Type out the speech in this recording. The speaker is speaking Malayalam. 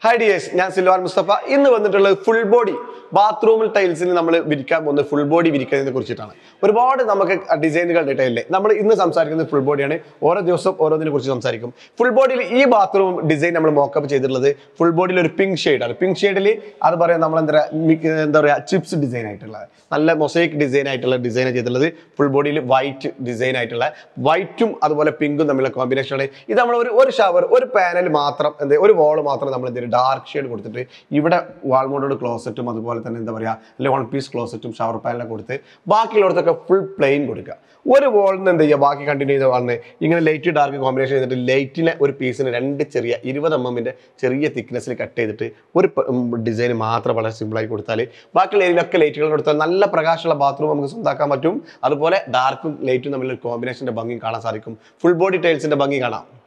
ഹായ് ഡിയേഴ്സ് ഞാൻ സിൽവാൻ മുസ്തഫ ഇന്ന് വന്നിട്ടുള്ളത് ഫുൾ ബോഡി ബാത്റൂമിൽ ടൈൽസിന് നമ്മൾ വിരിക്കാൻ പോകുന്നത് ഫുൾ ബോഡി വിരിക്കുന്നതിനെ കുറിച്ചിട്ടാണ് ഒരുപാട് നമുക്ക് ഡിസൈനുകൾ ഡീറ്റെയിലേ നമ്മൾ ഇന്ന് സംസാരിക്കുന്നത് ഫുൾ ബോഡിയാണ് ഓരോ ദിവസം ഓരോന്നിനെ കുറിച്ച് സംസാരിക്കും ഫുൾ ബോഡിയിൽ ഈ ബാത്റൂം ഡിസൈൻ നമ്മൾ മോക്കപ്പ് ചെയ്തിട്ടുള്ളത് ഫുൾ ബോഡിയിൽ ഒരു പിങ്ക് ഷെയ്ഡാണ് പിങ്ക് ഷെയ്ഡിൽ അത് പറയാം നമ്മൾ എന്താ പറയുക എന്താ പറയുക ചിപ്സ് ഡിസൈൻ ആയിട്ടുള്ളത് നല്ല മൊസൈക്ക് ഡിസൈൻ ആയിട്ടുള്ള ഡിസൈൻ ചെയ്തിട്ടുള്ളത് ഫുൾ ബോഡിയിൽ വൈറ്റ് ഡിസൈൻ ആയിട്ടുള്ള വൈറ്റും അതുപോലെ പിങ്കും തമ്മിലുള്ള കോമ്പിനേഷനാണ് ഇത് നമ്മൾ ഒരു ഒരു ഷവർ ഒരു പാനൽ മാത്രം എന്താ ഒരു വോൾ മാത്രം നമ്മൾ എന്തെങ്കിലും ഡാർക്ക് ഷെയ്ഡ് കൊടുത്തിട്ട് ഇവിടെ വാൾമോഡോട് ക്ലോസറ്റും അതുപോലെ തന്നെ എന്താ പറയുക അല്ലെങ്കിൽ വൺ പീസ് ക്ലോസറ്റും ഷവർ പാനലൊക്കെ കൊടുത്ത് ബാക്കിയുള്ളടത്തൊക്കെ ഫുൾ പ്ലെയിൻ കൊടുക്കുക ഒരു വോളിൽ നിന്ന് എന്ത് ചെയ്യുക ബാക്കി കണ്ടിന്യൂ ചെയ്ത് വന്ന് ഇങ്ങനെ ലൈറ്റ് ഡാർക്ക് കോമ്പിനേഷൻ ചെയ്തിട്ട് ലൈറ്റിനെ ഒരു പീസിന് രണ്ട് ചെറിയ ഇരുപത് എം എമ്മിൻ്റെ ചെറിയ തിക്നെസ്സിൽ കട്ട് ചെയ്തിട്ട് ഒരു ഡിസൈൻ മാത്രം വളരെ സിമ്പിളായി കൊടുത്താൽ ബാക്കിയുള്ള ഏരിയയിലൊക്കെ ലൈറ്റുകൾ കൊടുത്താൽ നല്ല പ്രകാശമുള്ള ബാത്റൂം നമുക്ക് സ്വന്താക്കാൻ പറ്റും അതുപോലെ ഡാർക്കും ലൈറ്റും തമ്മിലുള്ള കോമ്പിനേഷൻ്റെ ഭംഗി കാണാൻ സാധിക്കും ഫുൾ ബോഡി ടൈൽസിൻ്റെ ഭംഗി കാണാം